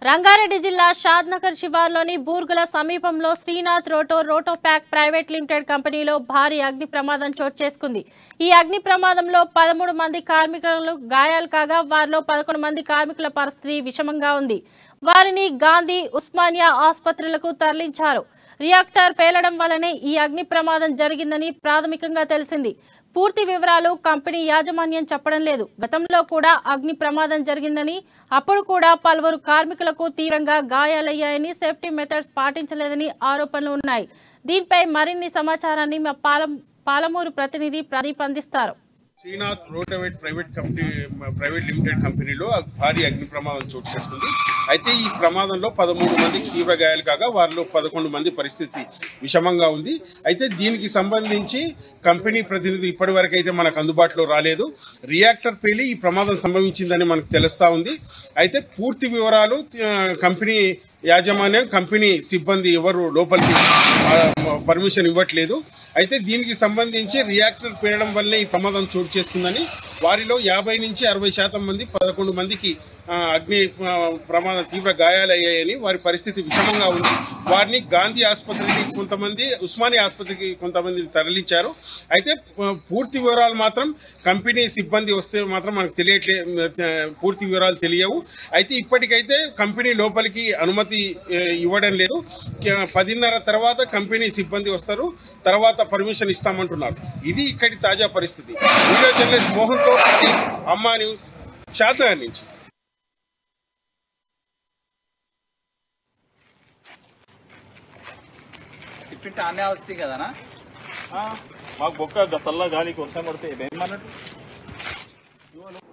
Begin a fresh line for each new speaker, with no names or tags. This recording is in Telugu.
రంగారెడ్డి జిల్లా షాద్నగర్ శివార్లోని బూర్గుల సమీపంలో Srinath roto roto pack private limited కంపెనీలో భారీ అగ్ని ప్రమాదం చోటు చేసుకుంది ఈ అగ్ని ప్రమాదంలో పదమూడు మంది కార్మికులు గాయాలు కాగా వారిలో పదకొండు మంది కార్మికుల పరిస్థితి విషమంగా ఉంది వారిని గాంధీ ఉస్మానియా ఆసుపత్రులకు తరలించారు రియాక్టర్ పేలడం వల్లనే ఈ అగ్ని ప్రమాదం జరిగిందని ప్రాథమికంగా తెలిసింది పూర్తి వివరాలు కంపెనీ యాజమాన్యం చెప్పడం లేదు గతంలో కూడా అగ్ని ప్రమాదం జరిగిందని అప్పుడు కూడా పలువురు కార్మికులకు తీవ్రంగా గాయాలయ్యాయని సేఫ్టీ మెథడ్స్ పాటించలేదని ఆరోపణలు ఉన్నాయి దీనిపై మరిన్ని సమాచారాన్ని మా పాలం పాలమూరు ప్రతినిధి ప్రదీప్ అందిస్తారు
శ్రీనాథ్ రోటవేట్ ప్రైవేట్ కంపెనీ ప్రైవేట్ లిమిటెడ్ కంపెనీలో భారీ అగ్ని ప్రమాదం చోటు చేసుకుంది అయితే ఈ ప్రమాదంలో పదమూడు మందికి తీవ్ర గాయాలు కాగా వారిలో పదకొండు మంది పరిస్థితి విషమంగా ఉంది అయితే దీనికి సంబంధించి కంపెనీ ప్రతినిధి ఇప్పటి వరకు అయితే మనకు అందుబాటులో రాలేదు రియాక్టర్ పేలి ఈ ప్రమాదం సంభవించిందని మనకు తెలుస్తా ఉంది అయితే పూర్తి వివరాలు ఆ, కంపెనీ యాజమాన్యం కంపెనీ సిబ్బంది ఎవరు లోపలికి ఆ, పర్మిషన్ ఇవ్వట్లేదు అయితే దీనికి సంబంధించి రియాక్టర్ పేరడం వల్లే ఈ ప్రమాదం చోటు చేసుకుందని వారిలో యాభై నుంచి అరవై శాతం మంది పదకొండు మందికి ఆ, అగ్ని ఆ, ప్రమాదం తీవ్ర గాయాలయ్యాయని వారి పరిస్థితి విషమంగా ఉంది వారిని గాంధీ ఆసుపత్రికి కొంతమంది ఉస్మానియా ఆసుపత్రికి కొంతమంది తరలించారు అయితే ఆ, పూర్తి వివరాలు మాత్రం కంపెనీ సిబ్బంది వస్తే మాత్రం మనకు తెలియట్లే ఆ, పూర్తి వివరాలు తెలియవు అయితే ఇప్పటికైతే కంపెనీ లోపలికి అనుమతి ఆ, ఇవ్వడం లేదు క- పదిన్నర తర్వాత కంపెనీ సిబ్బంది వస్తారు తర్వాత పర్మిషన్ ఇస్తామంటున్నారు ఇది ఇక్కడి తాజా పరిస్థితి వీడియో జర్నలిస్ట్ మోహన్ తో అమ్మా న్యూస్ షాద్నగర్ నుంచి
తిప్పింటే అన్నీ వస్తాయి కదనా
మాకు బొక్క గసల్లా గాలికి వర్షం పడితే ఏమన్నట్టు